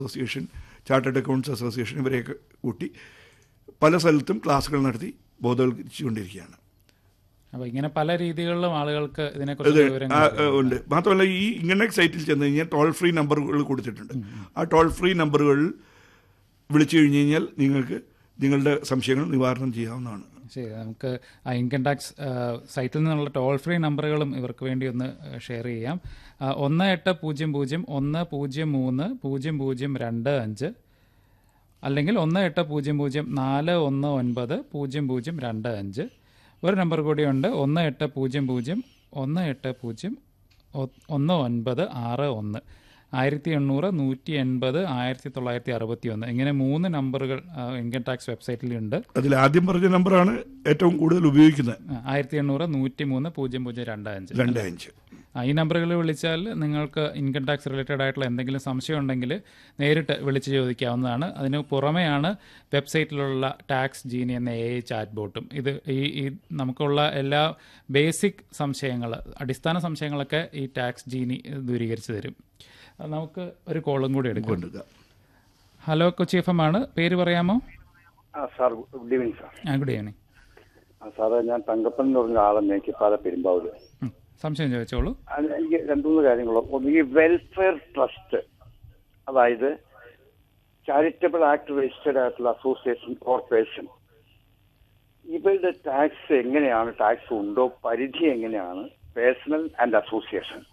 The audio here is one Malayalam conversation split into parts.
അസോസിയേഷൻ ചാർട്ടേഡ് അക്കൗണ്ട്സ് അസോസിയേഷൻ ഇവരെയൊക്കെ കൂട്ടി പല സ്ഥലത്തും ക്ലാസ്സുകൾ നടത്തി ബോധവൽക്കരിച്ചുകൊണ്ടിരിക്കുകയാണ് അപ്പൊ ഇങ്ങനെ പല രീതികളിലും ആളുകൾക്ക് ഇത് ഇതിനെക്കുറിച്ച് വിവരങ്ങൾ ആ, ആ, ഉണ്ട് മാത്രമല്ല ഈ ഇങ്ങനെ സൈറ്റിൽ ചെന്ന് കഴിഞ്ഞാൽ ടോൾ ഫ്രീ നമ്പറുകൾ കൊടുത്തിട്ടുണ്ട് ആ ടോൾ ഫ്രീ നമ്പറുകളിൽ വിളിച്ചു കഴിഞ്ഞ് കഴിഞ്ഞാൽ നിങ്ങൾക്ക് നിങ്ങളുടെ സംശയങ്ങൾ നിവാരണം ചെയ്യാവുന്നതാണ് ശരി നമുക്ക് ആ ഇൻകം ടാക്സ് സൈറ്റിൽ നിന്നുള്ള ടോൾ ഫ്രീ നമ്പറുകളും ഇവർക്ക് വേണ്ടി ഒന്ന് ഷെയർ ചെയ്യാം ആ, ഒന്ന് എട്ട് പൂജ്യം പൂജ്യം ഒന്ന് പൂജ്യം മൂന്ന് പൂജ്യം പൂജ്യം രണ്ട് അഞ്ച് അല്ലെങ്കിൽ ഒന്ന് എട്ട് പൂജ്യം പൂജ്യം നാല് ഒന്ന് ഒൻപത് പൂജ്യം പൂജ്യം രണ്ട് അഞ്ച് ഒരു നമ്പർ കൂടിയുണ്ട് ഒന്ന് എട്ട് പൂജ്യം പൂജ്യം ഒന്ന് എട്ട് പൂജ്യം ഒ- ഒന്ന് ഒൻപത് ആറ് ഒന്ന് ആയിരത്തി എണ്ണൂറ് നൂറ്റി എൺപത് ആയിരത്തി തൊള്ളായിരത്തി അറുപത്തി ഒന്ന് ഇങ്ങനെ മൂന്ന് നമ്പറുകൾ ആ, ഇൻകം ടാക്സ് വെബ്സൈറ്റിലുണ്ട് അതിൽ ആദ്യം പറഞ്ഞ നമ്പറാണ് ഏറ്റവും കൂടുതൽ ഉപയോഗിക്കുന്നത് ആയിരത്തി എണ്ണൂറ് നൂറ്റി മൂന്ന് പൂജ്യം പൂജ്യം രണ്ട് അഞ്ച് രണ്ട് അഞ്ച് ആ, ഈ നമ്പറുകളിൽ വിളിച്ചാൽ നിങ്ങൾക്ക് ഇൻകം ടാക്സ് റിലേറ്റഡ് ആയിട്ടുള്ള എന്തെങ്കിലും സംശയം ഉണ്ടെങ്കിൽ നേരിട്ട് വിളിച്ച് ചോദിക്കാവുന്നതാണ് അതിന് പുറമെയാണ് വെബ്സൈറ്റിലുള്ള ടാക്സ് ജീനി എന്ന എ ഐ ചാറ്റ് ബോട്ടും ഇത് ഈ ഈ നമുക്കുള്ള എല്ലാ ബേസിക് സംശയങ്ങൾ അടിസ്ഥാന സംശയങ്ങളൊക്കെ ഈ ടാക്സ് ജീനി ദൂരീകരിച്ച് തരും അത് നമുക്ക് ഒരു കോളും കൂടി എടുക്കും കൊണ്ടുക ഹലോ കൊച്ചി എഫ് എം ആണ് പേര് പറയാമോ ആ സാർ ഗുഡ് ഈവനിങ് സാർ ആ ഗുഡ് ഈവനിങ് ആ സാറേ ഞാൻ തങ്കപ്പൻ എന്ന് പറഞ്ഞ ആളെ മേക്കിപ്പാറ പെരുമ്പാവൂര് ഉം, സംശയം ചോദിച്ചോളൂ അത് എനിക്ക് രണ്ടു മൂന്ന് കാര്യങ്ങൾ ഒന്ന് ഈ വെൽഫെയർ ട്രസ്റ്റ് അതായത് ചാരിറ്റബിൾ ആക്ട് രജിസ്റ്റേഡ് ആയിട്ടുള്ള അസോസിയേഷൻ കോർപ്പറേഷൻ ഇവരുടെ ടാക്സ് എങ്ങനെയാണ് ടാക്സ് ഉണ്ടോ പരിധി എങ്ങനെയാണ് പേഴ്സണൽ ആൻഡ് അസോസിയേഷൻ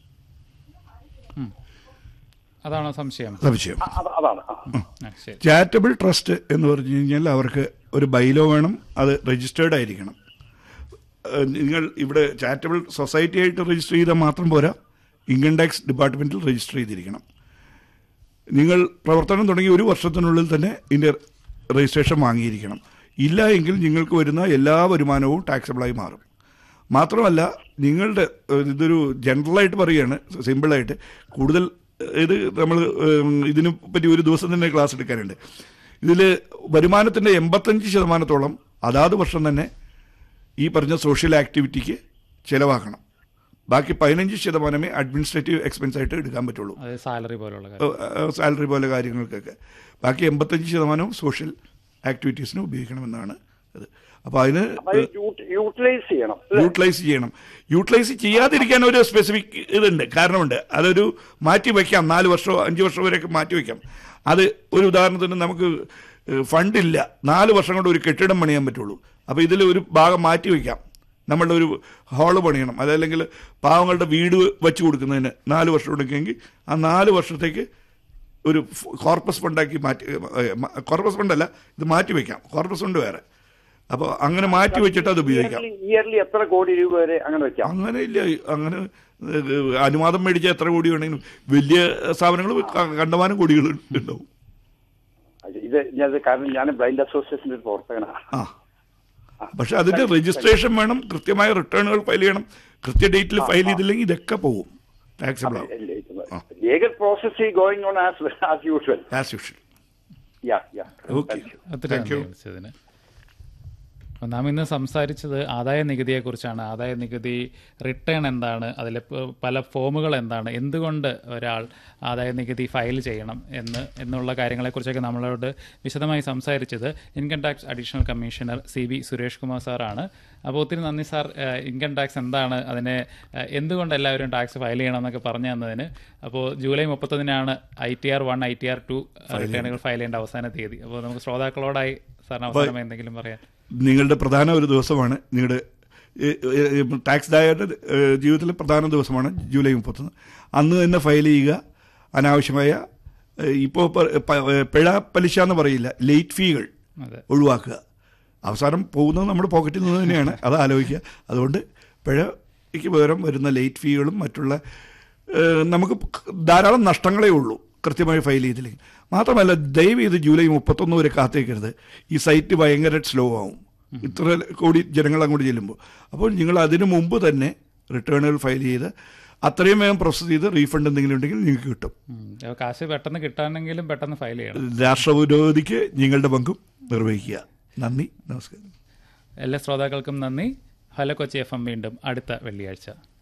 അതാണോ സംശയം സംശയം അതാണ് ആ. ആ ശരി ചാരിറ്റബിൾ ട്രസ്റ്റ് എന്ന് പറഞ്ഞു കഴിഞ്ഞാൽ അവർക്ക് ഒരു ബൈലോ വേണം അത് രജിസ്റ്റേർഡ് ആയിരിക്കണം ഏഹ് നിങ്ങൾ ഇവിടെ ചാരിറ്റബിൾ സൊസൈറ്റി ആയിട്ട് രജിസ്റ്റർ ചെയ്താൽ മാത്രം പോരാ ഇൻകം ടാക്സ് ഡിപ്പാർട്ട്മെന്റിൽ രജിസ്റ്റർ ചെയ്തിരിക്കണം നിങ്ങൾ പ്രവർത്തനം തുടങ്ങി ഒരു വർഷത്തിനുള്ളിൽ തന്നെ ഇതിൻ്റെ രജിസ്ട്രേഷൻ വാങ്ങിയിരിക്കണം ഇല്ല എങ്കിൽ നിങ്ങൾക്ക് വരുന്ന എല്ലാ വരുമാനവും ടാക്സബിളായി മാറും മാത്രമല്ല നിങ്ങളുടെ ഏഹ്, ഇതൊരു ജനറലായിട്ട് പറയുകയാണ് സിമ്പിളായിട്ട് കൂടുതൽ ഏഹ്, ഇത് നമ്മൾ ഇതിനെ പറ്റി ഒരു ദിവസം തന്നെ ക്ലാസ് എടുക്കാനുണ്ട് ഇതിൽ വരുമാനത്തിൻ്റെ എൺപത്തഞ്ച് ശതമാനത്തോളം അതാത് വർഷം തന്നെ ഈ പറഞ്ഞ സോഷ്യൽ ആക്ടിവിറ്റിക്ക് ചിലവാക്കണം ബാക്കി പതിനഞ്ച് ശതമാനമേ അഡ്മിനിസ്ട്രേറ്റീവ് എക്സ്പെൻസ് ആയിട്ട് എടുക്കാൻ പറ്റുള്ളൂ അത് സാലറി പോലുള്ള കാര്യം സാലറി പോലെ കാര്യങ്ങൾക്കൊക്കെ ബാക്കി എൺപത്തഞ്ച് ശതമാനവും സോഷ്യൽ ആക്ടിവിറ്റീസിന് ഉപയോഗിക്കണമെന്നാണ് അത് അപ്പോൾ അതിന് അപ്പൊ അത് യൂട്ട്- യൂട്ടിലൈസ് ചെയ്യണം അല്ലേ? യൂട്ടിലൈസ് ചെയ്യണം യൂട്ടിലൈസ് ചെയ്യാതിരിക്കാൻ ഒരു സ്പെസിഫിക് ഇതുണ്ട് കാരണമുണ്ട് അതൊരു മാറ്റി വയ്ക്കാം നാല് വർഷമോ അഞ്ച് വർഷമോ വരെയൊക്കെ മാറ്റി വയ്ക്കാം അത് ഒരു ഉദാഹരണത്തിന് നമുക്ക് ഫണ്ടില്ല നാല് വർഷം കൊണ്ട് ഒരു കെട്ടിടം പണിയാൻ പറ്റുള്ളൂ അപ്പോൾ ഇതിൽ ഒരു ഭാഗം മാറ്റി വയ്ക്കാം നമ്മളുടെ ഒരു ഹാള് പണിയണം അതല്ലെങ്കിൽ പാവങ്ങളുടെ വീട് വെച്ച് കൊടുക്കുന്നതിന് നാല് വർഷം എടുക്കുമെങ്കിൽ ആ നാല് വർഷത്തേക്ക് ഒരു ഫ് കോർപ്പസ് ഫണ്ടാക്കി മാറ്റി ഏ, മ- കോർപ്പസ് ഫണ്ടല്ല ഇത് മാറ്റി വയ്ക്കാം കോർപ്പസ് ഫണ്ട് വേറെ അപ്പോൾ അങ്ങനെ മാറ്റി വെച്ചിട്ട് അത് ഉപയോഗിക്കാം ഇയർലി ഇയർലി എത്ര കോടി രൂപ വരെ അങ്ങനെ വെക്കാം അങ്ങനെ ഇല്ല അങ്ങനെ ഏഹ്, അനുവാദം മേടിച്ച എത്ര കോടി വേണമെങ്കിലും വലിയ സ്ഥാപനങ്ങൾ കണ്ടമാനം കോടികൾ ഉണ്ടാവും അത് ഇത് ഞാൻ കാരണം ഞാൻ ബ്ലൈൻഡ് അസോസിയേഷന്റെ ഒരു പ്രവർത്തകനാണ് ആ പക്ഷെ അതിന്റെ രജിസ്ട്രേഷൻ വേണം കൃത്യമായ റിട്ടേണുകൾ ഫയൽ ചെയ്യണം കൃത്യ ഡേറ്റിൽ ഫയൽ ചെയ്തില്ലെങ്കിൽ ഇതൊക്കെ പോകും ടാക്സബിൾ ആവും legal process going on as as usual as usual yeah yeah okay ഒത്തിരി താങ്ക് യു നന്ദി വിളിച്ചതിന് അപ്പോൾ നാം ഇന്ന് സംസാരിച്ചത് ആദായ നികുതിയെക്കുറിച്ചാണ് ആദായ നികുതി റിട്ടേൺ എന്താണ് അതിലെ പ- പല ഫോമുകൾ എന്താണ് എന്തുകൊണ്ട് ഒരാൾ ആദായ നികുതി ഫയൽ ചെയ്യണം എന്ന് എന്നുള്ള കാര്യങ്ങളെക്കുറിച്ചൊക്കെ നമ്മളോട് വിശദമായി സംസാരിച്ചത് income tax additional commissioner C V Suresh Kumar സാറാണ് അപ്പോൾ ഒത്തിരി നന്ദി സാർ ഏഹ്, ഇൻകം ടാക്സ് എന്താണ് അതിനെ ഏഹ്, എന്തുകൊണ്ട് എല്ലാവരും ടാക്സ് ഫയൽ ചെയ്യണം എന്നൊക്കെ പറഞ്ഞു തന്നതിന് അപ്പോൾ ജൂലൈ മുപ്പത്തൊന്നിനാണ് I T R one I T R two റിട്ടേണുകൾ ഫയൽ ചെയ്യേണ്ട അവസാന തീയതി അപ്പോൾ നമുക്ക് ശ്രോതാക്കളോടായി സാറിന് അവസാനമായി എന്തെങ്കിലും പറയാം നിങ്ങളുടെ പ്രധാന ഒരു ദിവസമാണ് നിങ്ങളുടെ ടാക്സ് ഡായയുടെ ജീവിതത്തിലെ പ്രധാന ദിവസമാണ് ജൂലൈ മുപ്പത്തൊന്ന് അന്ന് തന്നെ ഫയൽ ചെയ്യുക അനാവശ്യമായ ഇപ്പോൾ പിഴ പലിശ എന്ന് പറയില്ല ലേറ്റ് ഫീകൾ അതെ ഒഴിവാക്കുക അവസാനം പോകുന്നത് നമ്മുടെ പോക്കറ്റിൽ നിന്ന് തന്നെയാണ് അത് ആലോചിക്കുക അതുകൊണ്ട് പിഴയ്ക്ക് പകരം വരുന്ന ലേറ്റ് ഫീകളും മറ്റുള്ള ഏഹ്, നമുക്ക് ധാരാളം നഷ്ടങ്ങളേ ഉള്ളൂ കൃത്യമായി ഫയൽ ചെയ്തില്ലെങ്കിൽ മാത്രമല്ല ദയവ് ചെയ്ത് ജൂലൈ മുപ്പത്തൊന്ന് വരെ കാത്തേക്കരുത് ഈ സൈറ്റ് ഭയങ്കര സ്ലോ ആവും ഇത്ര കോടി ജനങ്ങൾ അങ്ങോട്ട് ചെല്ലുമ്പോൾ അപ്പോൾ നിങ്ങൾ അതിനു മുമ്പ് തന്നെ റിട്ടേണുകൾ ഫയൽ ചെയ്ത് അത്രയും വേഗം പ്രോസസ് ചെയ്ത് റീഫണ്ട് എന്തെങ്കിലും ഉണ്ടെങ്കിൽ നിങ്ങൾക്ക് കിട്ടും ഉം. അപ്പോൾ കാശ് പെട്ടെന്ന് കിട്ടാനെങ്കിലും പെട്ടെന്ന് ഫയൽ ചെയ്യണം രാഷ്ട്രപുരോഗതിക്ക് നിങ്ങളുടെ പങ്കും നിർവഹിക്കുക നന്ദി നമസ്കാരം എല്ലാ ശ്രോതാക്കൾക്കും നന്ദി ഹലോ കൊച്ചി എഫ് എം വീണ്ടും അടുത്ത വെള്ളിയാഴ്ച